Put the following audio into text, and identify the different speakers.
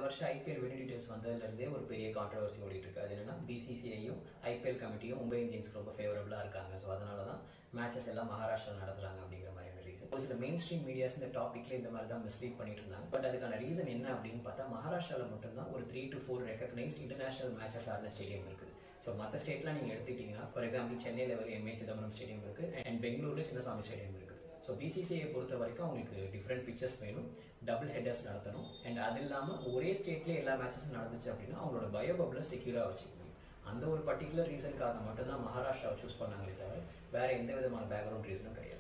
Speaker 1: வருஷம் IPL many details வந்ததுலேருந்தே ஒரு பெரிய கான்ட்ரவர்சி ஓடிட்டு இருக்கு அது என்னன்னா பிசிசிஐயும் ஐபிஎல் கமிட்டியும் மும்பை இந்தியன்ஸ்க்கு ரொம்ப ஃபேவரபுளாக இருக்காங்க ஸோ அதனால தான் மேட்சஸ் எல்லாம் மகாராஷ்டிரா நடத்துறாங்க அப்படிங்கிற மாதிரியான ரீசன் ஒரு சில மெயின் ஸ்ட்ரீம் மீடியாஸ் இந்த டாப்பிக்ல இந்த மாதிரி தான் மிஸ்லீட் பண்ணிட்டு இருந்தாங்க பட் அதுக்கான ரீசன் என்ன அப்படின்னு பார்த்தா மகாராஷ்டிராவில் மட்டும்தான் ஒரு three to four recognised international matches ஆடின ஸ்டேடியம் இருக்குது ஸோ மற்ற ஸ்டேட்லாம் நீங்கள் எடுத்துக்கிட்டீங்கன்னா for example Chennai level M A Chidambaram stadium இருக்கு அண்ட் பெங்களூர்ல சின்னசாமி ஸ்டேடியம் இருக்கு ஸோ பிசிசிஐ பொறுத்த வரைக்கும் அவங்களுக்கு டிஃப்ரெண்ட் பிக்சர்ஸ் வேணும் டபுள் ஹெட்டர்ஸ் நடத்தணும் அண்ட் அது இல்லாமல் ஒரே ஸ்டேட்லேயே எல்லா மேட்சஸும் நடந்துச்சு அப்படின்னா அவங்களோட பயோ பப்ளை செக்யூராக வச்சுக்க முடியும் அந்த ஒரு பர்டிகுலர் ரீசனுக்காக மட்டும்தான் மகாராஷ்டிராவை சூஸ் பண்ணாங்களே தவிர வேற எந்த விதமான பேக்ரவுண்ட் ரீசனும் கிடையாது